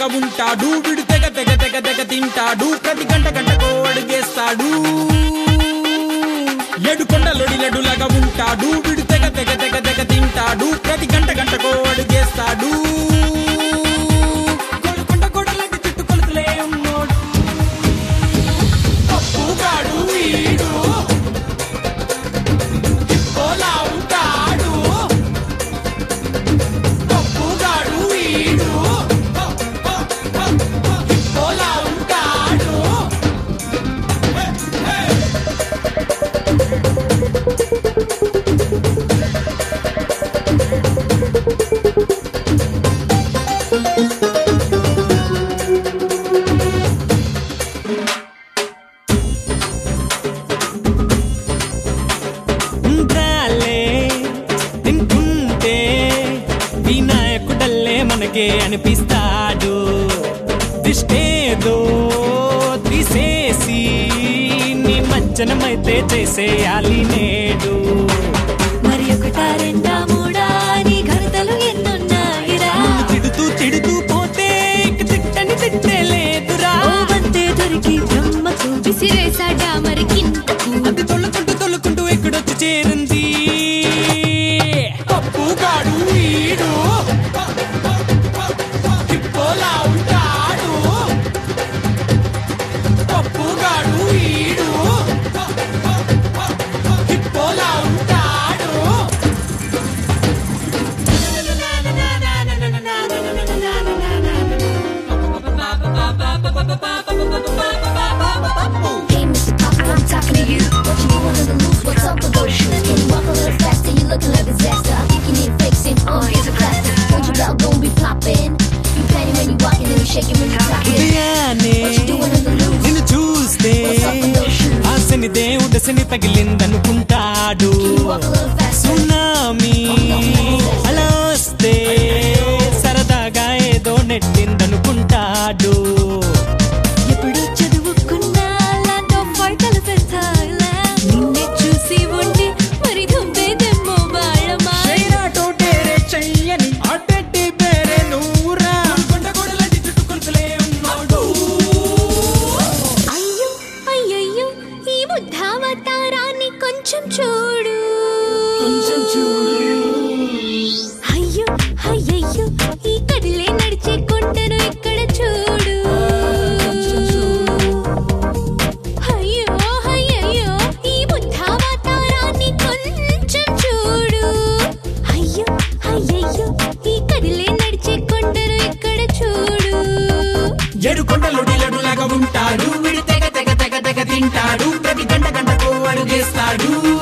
లడ్డులాగా ఉంటాడు విడు తెగ తెగ తెగ తెగ తింటాడు ప్రతి గంట గంటకో అడుగేస్తాడు ఏడు కొండలొడి లడ్డులాగా ఉంటాడు విడు తెగ తెగ తెగ తెగ తింటాడు ప్రతి గంట గంటకో అడుగేస్తాడు గోల్కొండ గోడలాంటి చుట్టు కొలుకులే ఉన్నోడు పప్పుగాడు వీడు హిప్పోలా ఉంటాడు పప్పుగాడు వీడు హిప్పోలా ఉంటాడు ఉండ్రాలే తింటుంటే వినాయకుడల్లే మనకే అనిపిస్తాడు దిష్టేదో తీసేసి నీ మజ్జనమైతే చేసేయాలి నేడు మరి ఒకటా రెండా మూడా నీ ఘనతలు ఎన్నున్నాయిరా నిన్ను తిడుతూ తిడుతూ పోతే ఇక తిట్టని తిట్టే లేదురా ఓ వంతే దొరికి బ్రహ్మకు విసిరేసాడా మరి కిందకు అది తొలుకుంటూ తొలుకుంటూ ఎక్కడొచ్చి చేరింది పప్పుగాడు వీడు హిప్పోలా ఉంటాడు పప్పుగాడు వీడు హిప్పోలా ఉంటాడు Hey, Mr. Papa, I'm talking to you. What you doing on the loose? What's up with those shoes? Can you walk a little faster? You looking like a disaster. Kicking it, flexing. Oh, here's a plaster. Don't you belt gon' be popping? You panty when you walking and you shaking when you talking. ఉదయాన్నే What you doing on the loose? నిన్ను చూస్తే ఆశని దేవుడు శని తగిలిందనుకుంటాడు Can you walk a little faster? Tsunami అలా వస్తే సరదాగా ఏదో నెట్టిందనుకుంటాడు ఎప్పుడు చదువుకున్నా ల్యాండ్ ఆఫ్ వార్తలు పెడతాయిలా నిన్నే చూసి ఉండి మరి దుబ్బేదేమో బాళమా చెయ్యని అడ్డెడ్డి పేరే నూరా కొండగోడలాంటి చుట్టుకొలతలే ఉన్నాడు అయ్యో అయ్యయ్యో ఈ బుద్ధావతారాన్ని కొంచెం చూడు కొంచెం చూడు. అయ్యో అయ్యయ్యో ఈ కదిలే నడిచే కొండను ఇక్కడ చూడు అయ్యో అయ్యయ్యో ఈ బుద్ధావతారాన్ని కొంచెం చూడు అయ్యో అయ్యయ్యో ఈ కదిలే నడిచే కొండను ఇక్కడ చూడు ఏడు కొండలు లడ్డులాగా ఉంటాడు విడి తెగ తెగ తెగ తెగ తింటాడు ప్రతి గంట గంటకు అడుగేస్తాడు